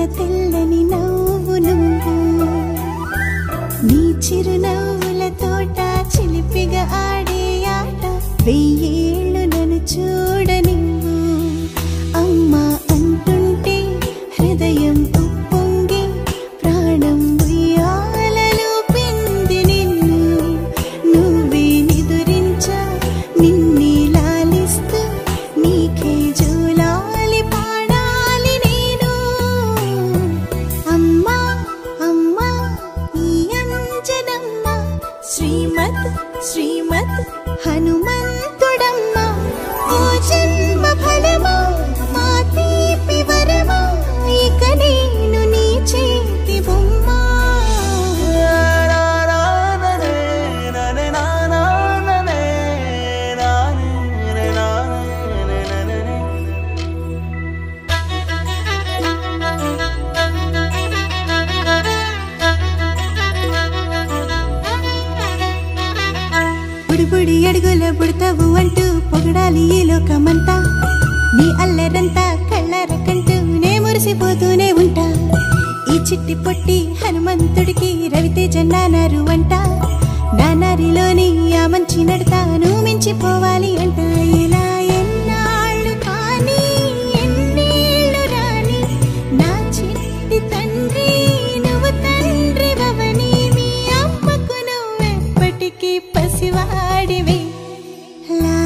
తెల్లని నవ్వు నువ్వు నీ చిరునవ్వుల తోట చిలిపిగా ఆడే ఆట వెయ్యేళ్ళు నన్ను చూడనివ్వు అమ్మా అంటుంటే హృదయం ఉప్పొంగి ప్రాణం ఉయ్యాలలో పింది నిన్ను నువ్వే నిదురించా నిన్నే లాలిస్తూ నీకే జూలాలి పాడాలి నేను అమ్మా అమ్మా ఈ అంజనమ్మ శ్రీమత్ శ్రీమత్ హనుమంతుడమ్మ ఓ జన్మ ఫలమా మా తీపి వరమా ఇక నేను నీ చేతి బొమ్మ బుడిబుడి అడుగుల బుడతావు అంటూ పొగడాలి ఈ లోకమంతా నీ అల్లరంతా కళ్ళరకంటూ నే మురిసిపోతూనే ఉంటా ఈ చిట్టి పొట్టి హనుమంతుడికి రవితేజ నానారు అంట నానారిలోని ఆ మంచి నడతాను మించిపోవాలి అంట ఇలా ఎన్నాళ్ళు కానీ ఎన్నేళ్ళు రాని నా చిట్టి తండ్రి నువ్వు తండ్రి భవని మీ అమ్మకు నువ్వెప్పటికీ పసివాడివి లా